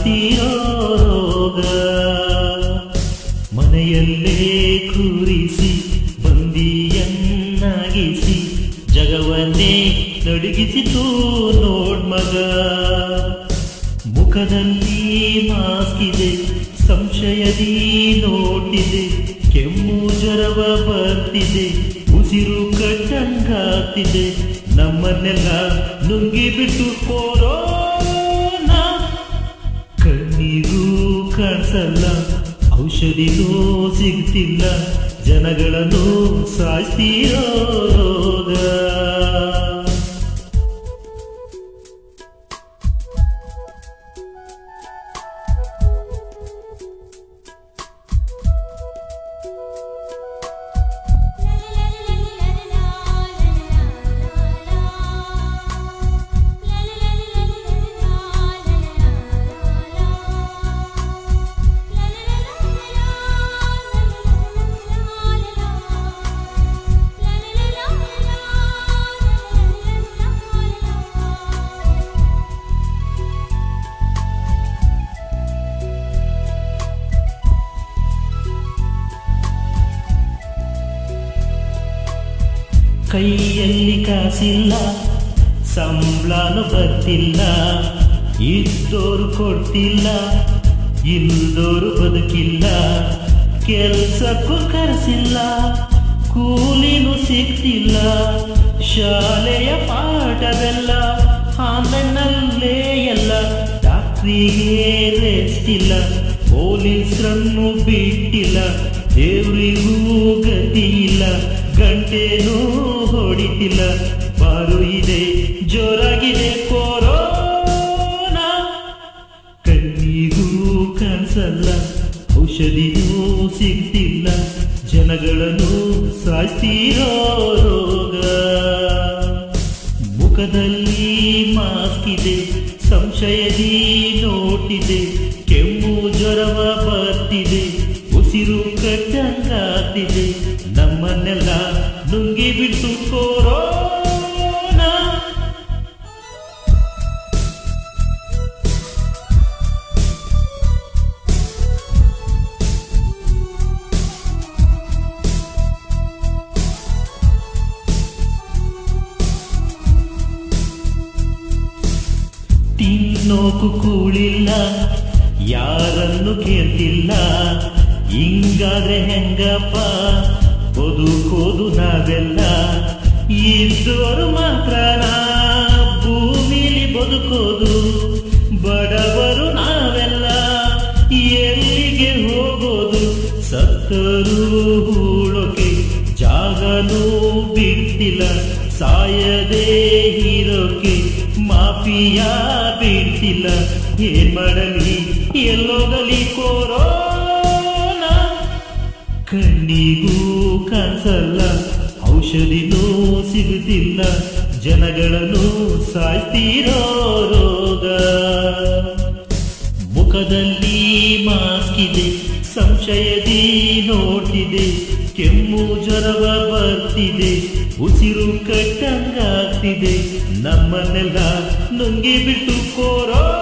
ಸಾಸ್ತಿರೋ ರೋಗ ಮನೆಯಲ್ಲೇ ಕೂರಿಸಿ ಬಂದಿಯನ್ನಾಗಿಸಿ ಜಗವನ್ನೇ ನಡುಗಿಸಿತು ನೋಡ್ ಮಗ ಮುಖದಲ್ಲಿ ಮಾಸ್ಕಿದೆ ಸಂಶಯದಿ ನೋಟಿದೆ ಕೆಮ್ಮು ಜ್ವರವ ಬರ್ತಿದೆ ಉಸಿರು ಕಟ್ಟಂಗಾಗ್ತಿದೆ ನಮ್ಮನ್ನೆಲ್ಲ ನುಂಗಿ ಬಿಟ್ಟು ಕೊರೋನಾ ಕಣ್ಣಿಗೂ ಕಾಣಿಸಲ್ಲ ಔಷಧಿನೂ ಸಿಗ್ತಿಲ್ಲ ಜನಗಳನ್ನು ಸಾಯ್ತಿರೋ ರೋಗ ಕೈಯಲ್ಲಿ ಕಾಸಿಲ್ಲ ಸಂಬಳನು ಬರ್ತಿಲ್ಲ ಇದ್ದೋರು ಕೊಡ್ತಿಲ್ಲ ಇಲ್ದೋರು ಬದುಕಿಲ್ಲ ಕೆಲ್ಸಕ್ಕೂ ಕರೆಸಿಲ್ಲ ಕೂಲಿನೂ ಸಿಗ್ತಿಲ್ಲ ಶಾಲೆಯ ಪಾಠವೆಲ್ಲ ಆನ್ಲೈನಲ್ಲೇ ಎಲ್ಲ ಡಾಕ್ಟ್ರಿಗೆ ರೆಸ್ಟ್ ಇಲ್ಲ ಪೊಲೀಸರನ್ನು ಬಿಟ್ಟಿಲ್ಲ ದೇವರಿಗೂ ಗತಿ ಇಲ್ಲ ಗಂಟೆನೂ ಹೊಡಿತಿಲ್ಲ ಬಾರು ಇದೆ ಜೋರಾಗಿದೆ ಕೊರೋನಾ ಕಣ್ಣಿಗೂ ಕಾಣಿಸಲ್ಲ ಔಷಧಿಯೂ ಸಿಗ್ತಿಲ್ಲ ಜನಗಳನ್ನು ಸಾಯ್ತಿರೋ ರೋಗ ಮುಖದಲ್ಲಿ ಮಾಸ್ಕ್ ಇದೆ ಸಂಶಯದಿ ನೋಟಿದೆ ಕೆಮ್ಮು ಜ್ವರವ ಬರ್ತಿದೆ ಉಸಿರು ಕಟ್ಟಂಗಾಗ್ತಿದೆ ನಮ್ಮನ್ನೆಲ್ಲ ನುಂಗಿ ಬಿಟ್ಟು ಕೊರೋನಾ ತಿನ್ನೋಕು ಕೂಳಿಲ್ಲ ಯಾರನ್ನು ಕೇಳ್ತಿಲ್ಲ ಹಿಂಗಾದ್ರೆ ಹೆಂಗಪ್ಪ ಬದುಕೋದು ನಾವೆಲ್ಲ ಇದ್ದವರು ಮಾತ್ರ ಭೂಮಿಲಿ ಬದುಕೋದು ಬಡವರು ನಾವೆಲ್ಲ ಎಲ್ಲಿಗೆ ಹೋಗೋದು ಸತ್ತರು ಹೂಳೋಕೆ ಜಾಗನೂ ಬಿಡ್ತಿಲ್ಲ ಸಾಯದೇ ಇರೋಕೆ ಮಾಫಿಯಾ ಬಿಡ್ತಿಲ್ಲ ಏನ್ ಮಾಡಲಿ ಎಲ್ಲೋಗಲಿ ಕೋರೋನಾ ಕಣ್ಣಿಗೂ ಕಾಣಿಸಲ್ಲ ಔಷಧಿನೂ ಸಿಗುತ್ತಿಲ್ಲ ಜನಗಳನ್ನು ಸಾಯ್ತಿರೋ ರೋಗ ಮುಖದಲ್ಲಿ ಮಾಸ್ಕ್ ಇದೆ ಸಂಶಯದಿ ನೋಡ್ತಿದೆ ಕೆಮ್ಮು ಜ್ವರವ ಬರ್ತಿದೆ ಉಸಿರು ಕಟ್ಟಂಗಾಗ್ತಿದೆ ನಮ್ಮನ್ನೆಲ್ಲ ನುಂಗಿ ಬಿಟ್ಟು ಕೋರೋ